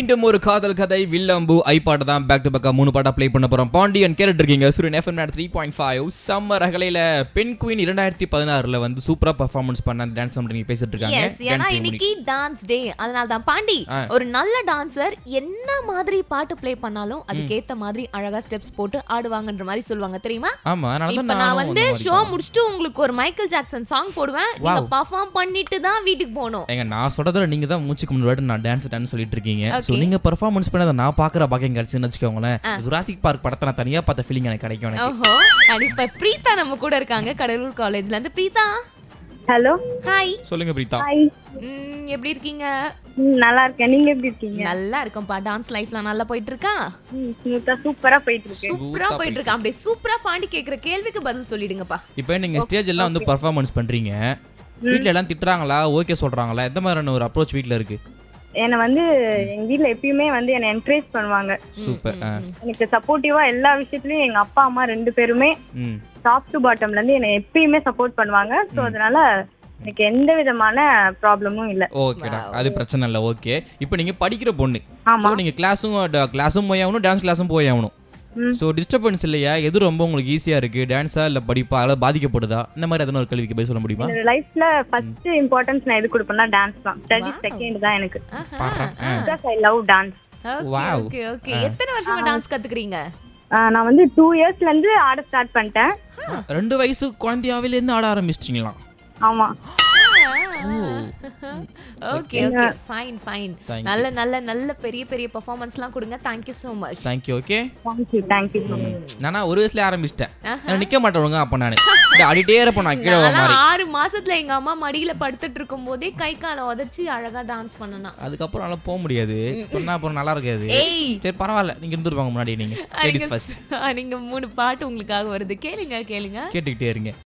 மீண்டும் ஒரு காதல் கதை வில்லம்பு ஐ பாட்டு தான் பேக் டு பேக்கா மூணு பாட்டா ப்ளே பண்ண போறோம் பாண்டியன் கேரட் இருக்கீங்க Suryan FM three point five summer ரகலையில பெண் குயின் இரண்டாயிரத்தி பதினாறுல வந்து சூப்பரா பர்ஃபார்மன்ஸ் பண்ண அந்த டான்ஸ் நீங்க பேசிட்டு இருக்காங்க எஸ் ஏன்னா Dance இன்னைக்கு டான்ஸ் டே அதனால தான் பாண்டி ஆ. ஒரு நல்ல டான்சர் என்ன மாதிரி பாட்டு ப்ளே பண்ணாலும் அதுக்கேத்த மாதிரி அழகா ஸ்டெப்ஸ் போட்டு ஆடுவாங்கன்ற மாதிரி சொல்லுவாங்க தெரியுமா ஆமா அதனால இப்ப தான் நான் நானும் வந்து அந்த மாதிரி ஷோ பண்ணேன். முடிச்சுட்டு உங்களுக்கு ஒரு மைக்கேல் ஜாக்சன் சாங் போடுவேன் நீங்க Wow. பர்ஃபார்ம் பண்ணிட்டு தான் வீட்டுக்கு போகணும் ஏங்க நான் சொல்றத நீங்க தான் மூச்சுக்கு முன்னாடி நான் டான்ஸ் டான்ஸ் சொல்லிட்டு இருக்கீங்க சோ Okay. நீங்க பெர்ஃபார்மன்ஸ் பண்ணத நான் பாக்குற பாக்கியம் கிடைச்சுன்னு வச்சுக்கோங்களேன் ஜுராசிக் பார்க் படத்தை நான் தனியா பார்த்த ஃபீலிங் எனக்கு கிடைக்கும் எனக்கு ஓஹோ அண்ட் இப்ப பிரீதா நம்ம கூட இருக்காங்க கடலூர் காலேஜ்ல இருந்து பிரீதா ஹலோ ஹாய் சொல்லுங்க பிரீதா ஹாய் எப்படி இருக்கீங்க ம், நல்லா இருக்கேன் நீங்க எப்படி இருக்கீங்க நல்லா இருக்கும்பா டான்ஸ் லைஃப்லாம் நல்லா போயிட்டு இருக்கா ஸ்மூத்தா சூப்பரா போயிட்டு இருக்கு சூப்பரா போயிட்டு இருக்கா அப்படியே சூப்பரா பாண்டி கேக்குற கேள்விக்கு பதில் சொல்லிடுங்கப்பா இப்போ நீங்க ஸ்டேஜ் எல்லாம் வந்து பெர்ஃபார்மன்ஸ் பண்றீங்க வீட்ல எல்லாம் திட்டுறாங்களா ஓகே சொல்றாங்களா எந்த மாதிரியான ஒரு அப்ரோச் வீட்ல இருக்கு என்னை வந்து எங்க வீட்ல எப்பயுமே வந்து என்னை என்கரேஜ் பண்ணுவாங்க சூப்பர் எனக்கு சப்போர்ட்டிவா எல்லா விஷயத்துலயும் எங்க அப்பா அம்மா ரெண்டு பேருமே ம் டாப் டு பாட்டம்ல இருந்து என்னை எப்பயுமே சப்போர்ட் பண்ணுவாங்க சோ அதனால எனக்கு எந்த விதமான ப்ராப்ளமும் இல்ல ஓகேடா அது பிரச்சனை இல்லை ஓகே இப்போ நீங்க படிக்கிற பொண்ணு ஆமா. ஸோ நீங்க கிளாஸும் கிளாஸும் போய் ஆகணும் டான்ஸ் கிளாஸும் போய் ஆகணும் ம். ஸோ டிஸ்டர்பன்ஸ் இல்லையா எது ரொம்ப உங்களுக்கு ஈஸியா இருக்கு டான்ஸா இல்ல படிப்பா அல்ல பாதிக்கப்படுதா இந்த மாதிரி எதனா ஒரு கேள்விக்கு போய் சொல்ல முடியுமா என்னோட லைஃப்ல ஃபர்ஸ்ட் இம்பார்ட்டன்ஸ் நான் எது கொடுப்பேன்னா டான்ஸ் தான் ஸ்டடி செகண்ட் தான் எனக்கு பாடுறேன் because I love dance Wow. Okay okay எத்தனை வருஷமா டான்ஸ் கத்துக்கிறீங்க நான் வந்து டூ இயர்ஸ்ல இருந்து ஆட ஸ்டார்ட் பண்ணிட்டேன் ரெண்டு வயசு குழந்தையாவில இருந்து ஆட ஆரம்பிச்சிட்டீங்களா ஆமா okay okay fine fine Thank you. நல்ல நல்ல நல்ல பெரிய பெரிய பெர்ஃபார்மன்ஸ்லாம் கொடுங்க thank you so much thank you okay thank you thank you so much நானா ஒரு வயசுல ஆரம்பிச்சிட்டேன் நான் நிக்க மாட்டேன் ஒழுங்கா அப்ப நானு இந்த ஆடிட்டே இருப்பேன் நான் கீழே வர நான்லாம் மாதிரி ஆறு மாசத்துல எங்க அம்மா மடியில படுத்துட்டு இருக்கும் போதே கை காலை உதைச்சு அழகா டான்ஸ் பண்ணனா அதுக்கப்புறம் நல்லா போக முடியாது சொன்னா அப்புறம் நல்லா இருக்காது ஏய் சரி பரவாயில்ல நீங்க இருந்துருவாங்க முன்னாடி நீங்க லேடிஸ் ஃபர்ஸ்ட் நீங்க மூணு பாட்டு உங்களுக்காக வருது கேளுங்க கேளுங்க கேட்டுக்கிட்டே இருங்க